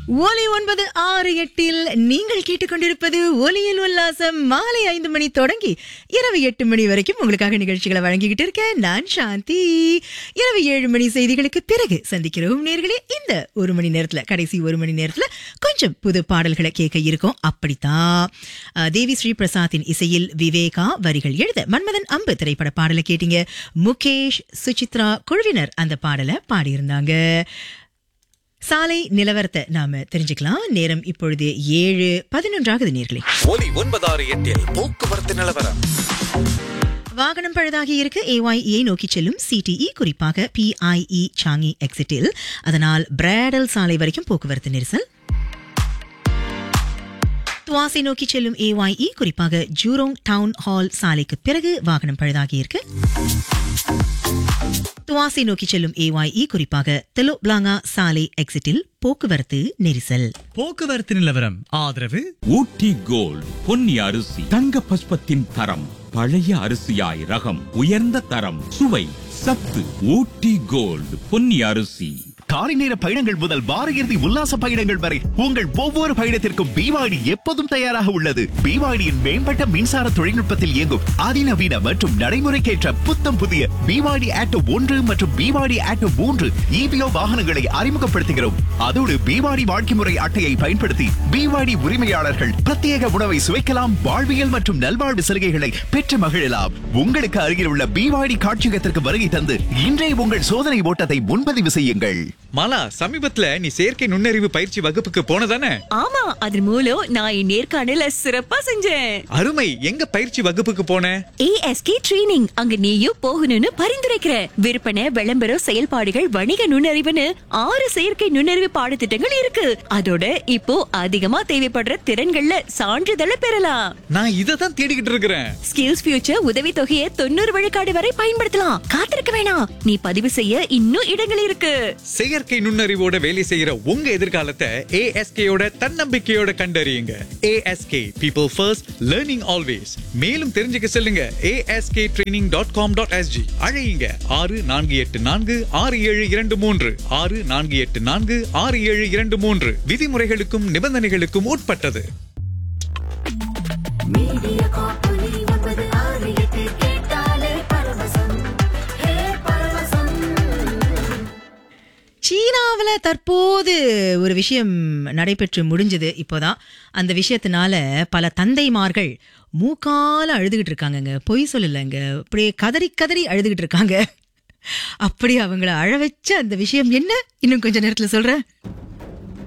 ஒலி ஒன்பது ஆறு எட்டில் நீங்கள் கேட்டுக்கொண்டிருப்பது ஒலியில் உல்லாசம் மாலை ஐந்து மணி தொடங்கி இரவு எட்டு மணி வரைக்கும் உங்களுக்காக நிகழ்ச்சிகளை வழங்கிக்கிட்டு இருக்கேன் நான் சாந்தி இரவு ஏழு மணி செய்திகளுக்கு பிறகு சந்திக்கிறோம் நேர்களே இந்த ஒரு மணி நேரத்துல கடைசி ஒரு மணி நேரத்துல கொஞ்சம் புது பாடல்களை கேட்க இருக்கோம் அப்படித்தான் அஹ், தேவி ஸ்ரீ பிரசாத்தின் இசையில் விவேகா வரிகள் எழுத மன்மதன் அம்பு திரைப்பட பாடலை கேட்டீங்க முகேஷ் சுசித்ரா குழுவினர் அந்த பாடலை பாடியிருந்தாங்க சாலை நிலவரத்தை நாம தெரிஞ்சுக்கலாம் நேரம் இப்பொழுது ஏழு பதினொன்றாகுது நேர்களே ஒலி ஒன்பதாறு எட்டில் போக்குவரத்து நிலவரம் வாகனம் பழுதாகி இருக்கு ஏஒய்ஏ நோக்கி செல்லும் சிடிஇ குறிப்பாக பிஐஇ சாங்கி எக்ஸிட்டில் அதனால் பிராடல் சாலை வரைக்கும் போக்குவரத்து நெரிசல் துவாசை நோக்கி செல்லும் ஏஒய்இ குறிப்பாக ஜூரோங் டவுன் ஹால் சாலைக்கு பிறகு வாகனம் பழுதாகி இருக்கு துவாசை நோக்கி செல்லும் ஏஒய்இ குறிப்பாக தெலோ பிளாங்கா சாலை எக்ஸிட்டில் போக்குவரத்து நெரிசல் போக்குவரத்து நிலவரம் ஆதரவு ஊட்டி கோல்ட் பொன்னி அரிசி தங்க பஸ்பத்தின் தரம் பழைய அரிசியாய் ரகம் உயர்ந்த தரம் சுவை சத்து ஊட்டி கோல்ட் பொன்னி அரிசி காலை நேர பயணங்கள் முதல் வார இறுதி உல்லாச பயணங்கள் வரை உங்கள் ஒவ்வொரு பயணத்திற்கும் பிவாடி எப்போதும் தயாராக உள்ளது பிவாடியின் மேம்பட்ட மின்சார தொழில்நுட்பத்தில் இயங்கும் அதிநவீன மற்றும் நடைமுறைக்கேற்ற புத்தம் புதிய பிவாடி ஆட்டோ ஒன்று மற்றும் பிவாடி ஆட்டோ மூன்று இபிஓ வாகனங்களை அறிமுகப்படுத்துகிறோம் அதோடு பிவாடி வாழ்க்கை முறை அட்டையை பயன்படுத்தி பிவாடி உரிமையாளர்கள் பிரத்யேக உணவை சுவைக்கலாம் வாழ்வியல் மற்றும் நல்வாழ்வு சலுகைகளை பெற்று மகிழலாம் உங்களுக்கு அருகில் உள்ள பிவாடி காட்சியகத்திற்கு வருகை தந்து இன்றைய உங்கள் சோதனை ஓட்டத்தை முன்பதிவு செய்யுங்கள் மாலா சமீபத்துல நீ செயற்கை நுண்ணறிவு பயிற்சி வகுப்புக்கு போனதானே ஆமா அதன் மூலம் நான் என் நேர்காணல சிறப்பா செஞ்சேன் அருமை எங்க பயிற்சி வகுப்புக்கு போன ஏஎஸ்கே ட்ரெய்னிங் அங்க நீயும் போகணும்னு பரிந்துரைக்கிற விற்பனை விளம்பரம் செயல்பாடுகள் வணிக நுண்ணறிவுன்னு ஆறு செயற்கை நுண்ணறிவு பாடத்திட்டங்கள் இருக்கு அதோட இப்போ அதிகமா தேவைப்படுற திறன்கள்ல சான்றிதழை பெறலாம் நான் இதை தான் தேடிக்கிட்டு இருக்கிறேன் ஸ்கில்ஸ் ஃபியூச்சர் உதவி தொகையை தொண்ணூறு விழுக்காடு வரை பயன்படுத்தலாம் காத்திருக்க வேணாம் நீ பதிவு செய்ய இன்னும் இடங்கள் இருக்கு செயற்கை நுண்ணறிவோட வேலை செய்யற உங்க எதிர்காலத்தை ஏஎஸ்கேயோட தன்னம்பிக்கையோட கண்டறியுங்க ASK people first learning always மேலும் தெரிஞ்சுக்க செல்லுங்க ASK training dot com dot SG அழையுங்க ஆறு நான்கு எட்டு நான்கு ஆறு ஏழு இரண்டு மூன்று ஆறு நான்கு எட்டு நான்கு ஆறு ஏழு இரண்டு மூன்று விதிமுறைகளுக்கும் நிபந்தனைகளுக்கும் உட்பட்டது மீடியா காப்பொலி ஒன்பது ஆறு எட்டு கேட்டாலே பரவசம் ஹே பரவசம் சீனாவுல தற்போது ஒரு விஷயம் நடைபெற்று முடிஞ்சது இப்போதான் அந்த விஷயத்தினால பல தந்தைமார்கள் மூக்கால அழுதுகிட்டு இருக்காங்கங்க பொய் சொல்லலைங்க அப்படியே கதறி கதறி அழுதுகிட்டு இருக்காங்க அப்படி அவங்கள அழ வச்ச அந்த விஷயம் என்ன இன்னும் கொஞ்ச நேரத்துல சொல்றேன்